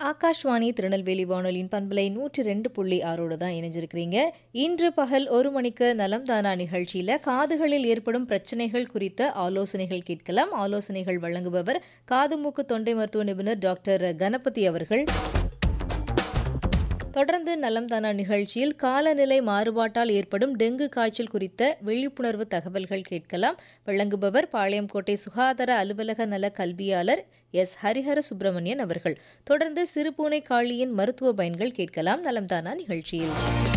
ஆகாஷ்வாணி திருநெல்வேலி வானொலியின் பண்பலை நூற்றி ரெண்டு புள்ளி ஆறோடு தான் இணைஞ்சிருக்கிறீங்க இன்று பகல் ஒரு மணிக்கு நலம் தானா நிகழ்ச்சியில் காதுகளில் ஏற்படும் பிரச்சனைகள் குறித்த ஆலோசனைகள் கேட்கலாம் ஆலோசனைகள் வழங்குபவர் காது மூக்கு தொண்டை மருத்துவ நிபுணர் டாக்டர் கணபதி அவர்கள் தொடர்ந்து நலம் தானா நிகழ்ச்சியில் காலநிலை மாறுபாட்டால் ஏற்படும் டெங்கு காய்ச்சல் குறித்த விழிப்புணர்வு தகவல்கள் கேட்கலாம் வழங்குபவர் பாளையங்கோட்டை சுகாதார அலுவலக நல கல்வியாளர் எஸ் ஹரிஹர சுப்பிரமணியன் அவர்கள் தொடர்ந்து சிறுபூனை காளியின் மருத்துவ பயன்கள் கேட்கலாம் நலம் தானா நிகழ்ச்சியில்